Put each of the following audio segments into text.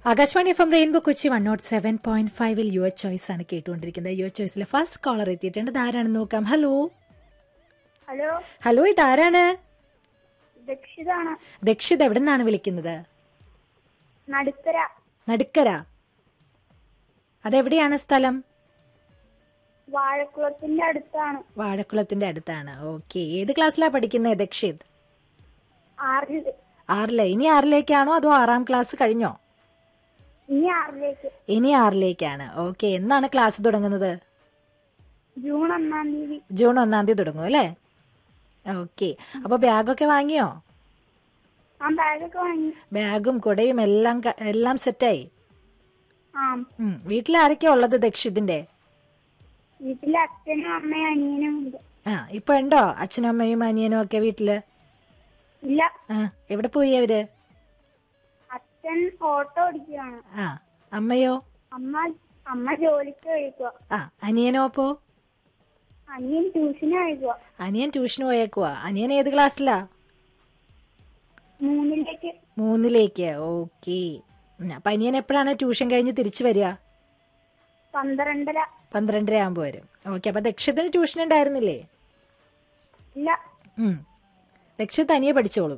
Akashvani F M rainbow Kochi one nought seven point ഫൈവിൽ your choice ആണ് കേട്ടുകൊണ്ടിരിക്കുന്നത് യുവർ ചോയ്സിലെ ഫസ്റ്റ് കോളർ എത്തിയിട്ടുണ്ട് ഇതാരാണെന്ന് നോക്കാം ഹലോ ഹലോ ഹലോ ഇതാരാണ് ദക്ഷിതാണ് ദക്ഷിത് എവിടെ നിന്നാണ് വിളിക്കുന്നത് നടുക്കര നടുക്കര അതെവിടെയാണ് സ്ഥലം വാഴക്കുളത്തിന്റെ അടുത്താണ് വാഴക്കുളത്തിന്റെ അടുത്താണ് ഓക്കെ ഏത് ക്ലാസ്സിലാ പഠിക്കുന്നത് ദക്ഷിത് ആറിൽ ആറില് ഇനി ആറിലേക്കാണോ അതോ ആറാം ക്ലാസ് കഴിഞ്ഞോ ഇനി ആറിലേക്ക് ഇനി ആറിലേക്കാണ് ഓക്കെ എന്നാണ് ക്ലാസ് തുടങ്ങുന്നത് ജൂൺ ഒന്നാം തീയതി ജൂൺ ഒന്നാം തീയതി തുടങ്ങും അല്ലേ ഓക്കെ അപ്പൊ ബാഗൊക്കെ വാങ്ങിയോ ആ ബാഗൊക്കെ വാങ്ങി ബാഗും കുടയും എല്ലാം ക- എല്ലാം സെറ്റായി ആ ഉം. വീട്ടിൽ ആരൊക്കെയാ ഉള്ളത് ദക്ഷിതിന്റെ വീട്ടിലെ അച്ഛനും അമ്മയും അനിയനും ഉണ്ട് ആ ഇപ്പൊ ഉണ്ടോ അച്ഛനും അമ്മയും അനിയനും ഒക്കെ വീട്ടില് ഇല്ല ആ എവിടെ പോയി അവര് അച്ഛൻ ഓട്ടോ ഓടിക്കുകയാണ് ആ അമ്മയോ അമ്മ അമ്മ ജോലിക്ക് കഴിക്കുക ആ അനിയനോ അപ്പോ അനിയൻ ട്യൂഷന് കഴിക്കുക അനിയൻ ട്യൂഷന് പോയേക്കുവാ അനിയൻ ഏത് ക്ലാസ്സിലാ മൂന്നിലേക്ക് മൂന്നിലേക്ക് ഓക്കെ അപ്പൊ അനിയൻ എപ്പോഴാണ് ട്യൂഷൻ കഴിഞ്ഞ് തിരിച്ചു വരിക പന്ത്രണ്ടര പന്ത്രണ്ടര ആകുമ്പോ വരും ഓക്കെ അപ്പൊ ദക്ഷത്തിന് ട്യൂഷൻ ഉണ്ടായിരുന്നില്ലേ ഇല്ല ഉം ദക്ഷ തനിയെ പഠിച്ചോളും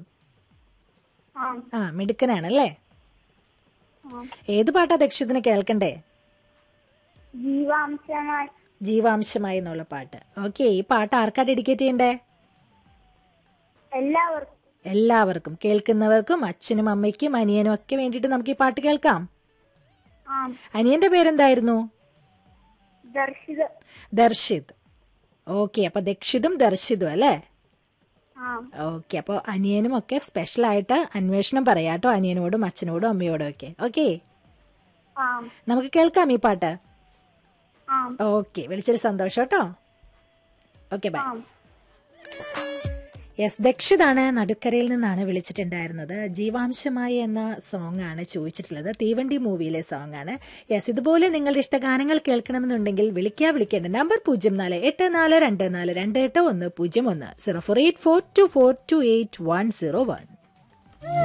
ആ ആ മിടുക്കനാണല്ലേ ആ ഏത് പാട്ടാ ദക്ഷത്തിന് കേൾക്കണ്ടേ ജീവാംശമായി ജീവാംശമായി എന്നുള്ള പാട്ട് ഓക്കെ ഈ പാട്ട് ആർക്കാ ഡെഡിക്കേറ്റ് ചെയ്യണ്ടേ എല്ലാവർക്കും എല്ലാവർക്കും കേൾക്കുന്നവർക്കും അച്ഛനും അമ്മയ്ക്കും അനിയനും ഒക്കെ വേണ്ടിയിട്ട് നമുക്ക് ഈ പാട്ട് കേൾക്കാം ആ അനിയന്റെ പേരെന്തായിരുന്നു ദർശിത് ദർശിത് ഓക്കെ അപ്പൊ ദക്ഷിതും ദർശിതും അല്ലേ ആ ഓക്കെ അപ്പോൾ അനിയനും ഒക്കെ സ്പെഷ്യൽ ആയിട്ട് അന്വേഷണം പറയാട്ടോ അനിയനോടും അച്ഛനോടും അമ്മയോടും ഒക്കെ ഓക്കെ ആ നമുക്ക് കേൾക്കാം ഈ പാട്ട് ആ ഓക്കെ വിളിച്ചൊരു സന്തോഷം കേട്ടോ ഓക്കെ ബൈ ആ യെസ് ദക്ഷിതാണ് നടുക്കരയിൽ നിന്നാണ് വിളിച്ചിട്ടുണ്ടായിരുന്നത് ജീവാംശമായി എന്ന സോങ് ആണ് ചോദിച്ചിട്ടുള്ളത് തീവണ്ടി മൂവിയിലെ സോങ് ആണ് യെസ് ഇതുപോലെ നിങ്ങളുടെ ഇഷ്ടഗാനങ്ങൾ കേൾക്കണമെന്നുണ്ടെങ്കിൽ വിളിക്കാ വിളിക്കേണ്ട നമ്പർ പൂജ്യം നാല് എട്ട് നാല് രണ്ട് നാല് രണ്ട് എട്ട് ഒന്ന് പൂജ്യം ഒന്ന് zero four eight four two four two eight one zero one